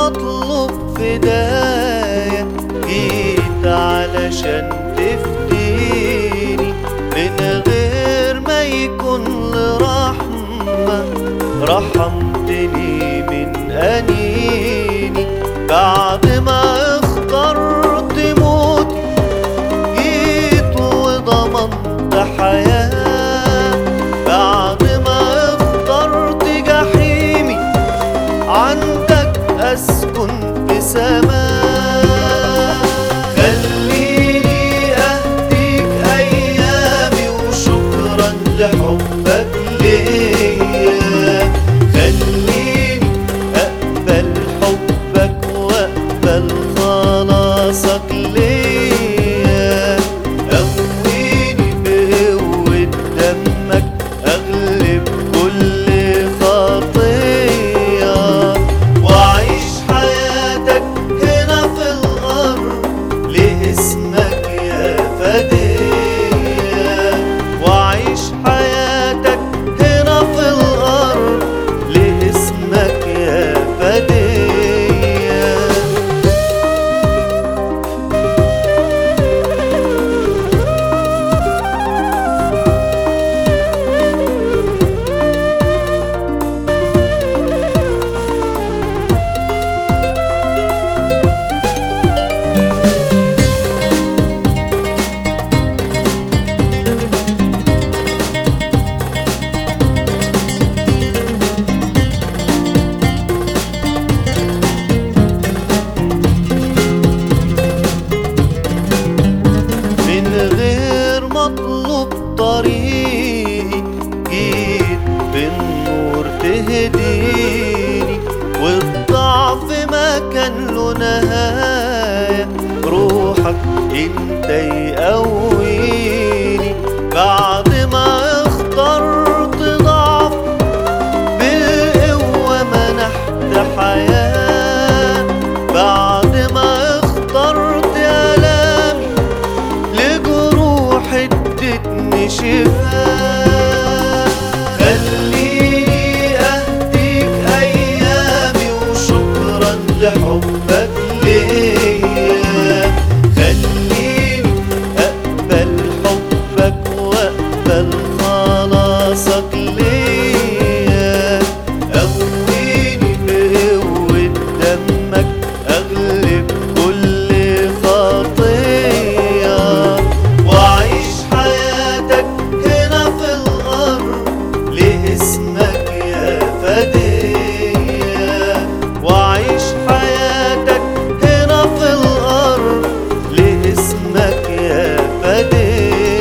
مطلوب فداية جيت علشان تفديني من غير ما يكون لرحمة رحمتني من أنيني بعد ما اخترت موتي جيت وضمنت حياة بعد ما اخترت جحيمي عندك أسكن في سماء خليني أهديك أيامي وشكرا لحبك ليا خليني أقبل حبك وأقبل خلاصك ليا قويني بقوة دمك أغلب كل خطية وأعيش حياتك هنا في الأرض لاسمك يا فدية وأعيش حياتك هنا في الأرض لاسمك يا فدية من غير مطلوب طريقي جيت بالنور تهديني والضعف ما كان له نهاية روحك انت يقويني بعد ما اخترت ضعف بالقوة منحت حياة بعد ما اخترت ألامي لجروح ادتني شفاء خليني اهديك ايامي وشكرا لحبك ليا خليني اقبل حبك واقبل خلاصك ليا قويني بقوة دمك اغلب كل خطية واعيش حياتك هنا في الارض لاسمك يا فدية واعيش حياتك هنا في الارض لاسمك يا فدية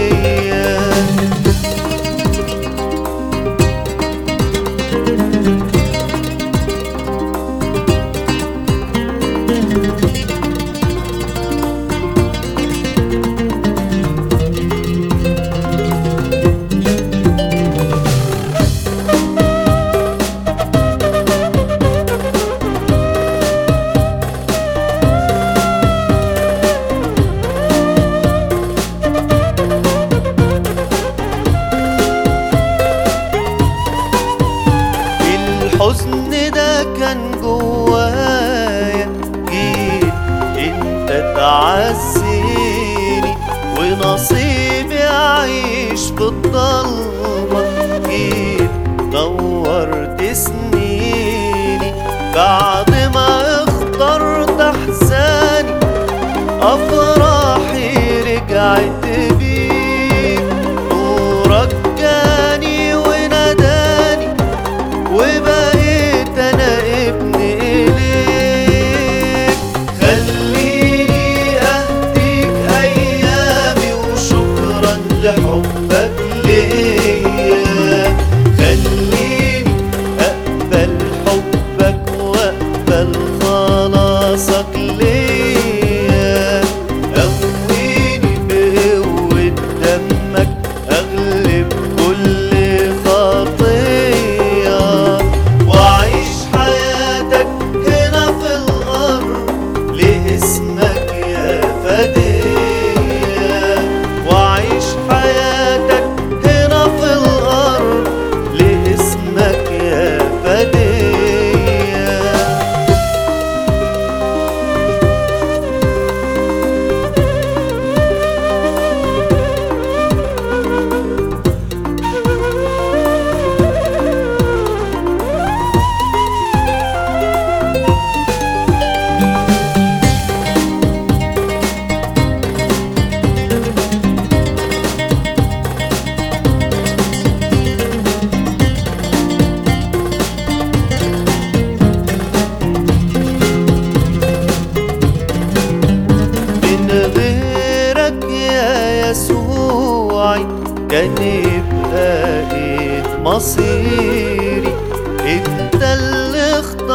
الحزن ده كان جوايا جيت انت تعزيني ونصيبي اعيش في الضلمة جيت دورت سنيني بعد ما اخترت احزاني افراحي رجعت بيك نورك جاني وناداني وبقيت انا ابن اليك خليني اهديك ايامي وشكرا لحبك ليا خليني اقبل حبك واقبل خلاصك ليا قويني بقوة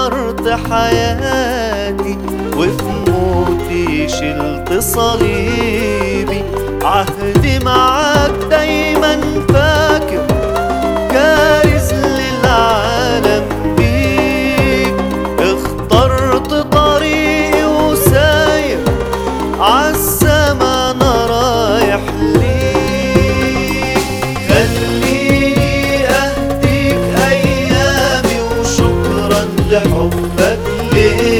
غيرت حياتي وفي موتي شلت صليبي عهدي معاك دايما فاكر كارز للعالم بيك اخترت طريقي وساير عالسما انا رايح ليك خليني اهديك ايامي وشكرا لحبك ليا